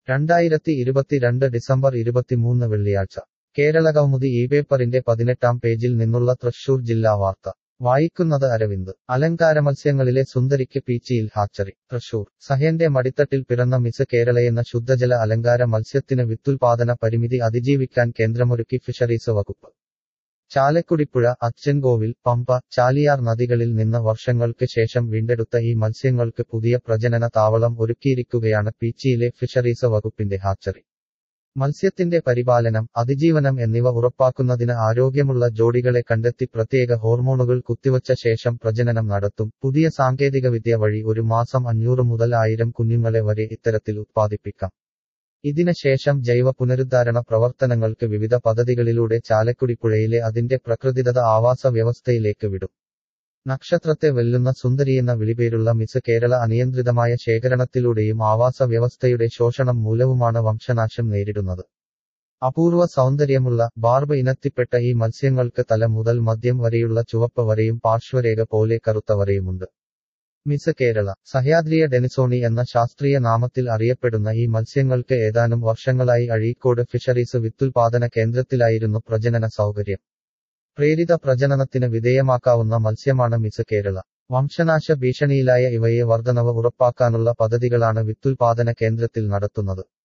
രണ്ടായിരത്തി ഇരുപത്തിരണ്ട് ഡിസംബർ ഇരുപത്തിമൂന്ന് വെള്ളിയാഴ്ച കേരളകൗമുദി ഈ പേപ്പറിന്റെ പതിനെട്ടാം പേജിൽ നിന്നുള്ള തൃശൂർ ജില്ലാ വാർത്ത വായിക്കുന്നത് അരവിന്ദ് അലങ്കാര മത്സ്യങ്ങളിലെ സുന്ദരിക്ക് പീച്ചിയിൽ ഹാച്ചറി തൃശൂർ സഹ്യന്റെ മടിത്തട്ടിൽ പിറന്ന മിസ് കേരളയെന്ന ശുദ്ധജല അലങ്കാര മത്സ്യത്തിന് വിത്തുൽപാദന പരിമിതി അതിജീവിക്കാൻ കേന്ദ്രമൊരുക്കി ഫിഷറീസ് വകുപ്പ് ചാലക്കുടിപ്പുഴ അച്ചൻകോവിൽ പമ്പ ചാലിയാർ നദികളിൽ നിന്ന് വർഷങ്ങൾക്ക് ശേഷം വീണ്ടെടുത്ത ഈ മത്സ്യങ്ങൾക്ക് പുതിയ പ്രജനന താവളം ഒരുക്കിയിരിക്കുകയാണ് പീച്ചിയിലെ ഫിഷറീസ് വകുപ്പിന്റെ ഹാച്ചറി മത്സ്യത്തിന്റെ പരിപാലനം അതിജീവനം എന്നിവ ഉറപ്പാക്കുന്നതിന് ആരോഗ്യമുള്ള ജോഡികളെ കണ്ടെത്തി പ്രത്യേക ഹോർമോണുകൾ കുത്തിവച്ച ശേഷം പ്രജനനം നടത്തും പുതിയ സാങ്കേതികവിദ്യ വഴി ഒരു മാസം അഞ്ഞൂറ് മുതൽ ആയിരം കുഞ്ഞുങ്ങളെ വരെ ഇത്തരത്തിൽ ഉത്പാദിപ്പിക്കാം ഇതിന് ശേഷം ജൈവ പുനരുദ്ധാരണ പ്രവർത്തനങ്ങൾക്ക് വിവിധ പദ്ധതികളിലൂടെ ചാലക്കുടി പുഴയിലെ അതിന്റെ പ്രകൃതിദത്ത ആവാസ വ്യവസ്ഥയിലേക്ക് വിടും നക്ഷത്രത്തെ വെല്ലുന്ന സുന്ദരിയെന്ന വിളിപേരുള്ള മിസ് കേരള അനിയന്ത്രിതമായ ശേഖരണത്തിലൂടെയും ആവാസ വ്യവസ്ഥയുടെ ശോഷണം മൂലവുമാണ് വംശനാശം നേരിടുന്നത് അപൂർവ സൗന്ദര്യമുള്ള ബാർബ് ഇനത്തിൽപ്പെട്ട ഈ മത്സ്യങ്ങൾക്ക് തല മുതൽ മദ്യം വരെയുള്ള ചുവപ്പ് വരെയും പാർശ്വരേഖ പോലെ കറുത്ത വരെയുമുണ്ട് മിസ് കേരള സഹ്യാദ്രിയ ഡെനിസോണി എന്ന ശാസ്ത്രീയ നാമത്തിൽ അറിയപ്പെടുന്ന ഈ മത്സ്യങ്ങൾക്ക് ഏതാനും വർഷങ്ങളായി അഴീക്കോട് ഫിഷറീസ് വിത്തുൽപാദന കേന്ദ്രത്തിലായിരുന്നു പ്രജനന സൗകര്യം പ്രേരിത പ്രജനനത്തിന് വിധേയമാക്കാവുന്ന മത്സ്യമാണ് മിസ് കേരള വംശനാശ ഭീഷണിയിലായ ഇവയെ വർധനവ് ഉറപ്പാക്കാനുള്ള പദ്ധതികളാണ് വിത്തുൽപാദന കേന്ദ്രത്തിൽ നടത്തുന്നത്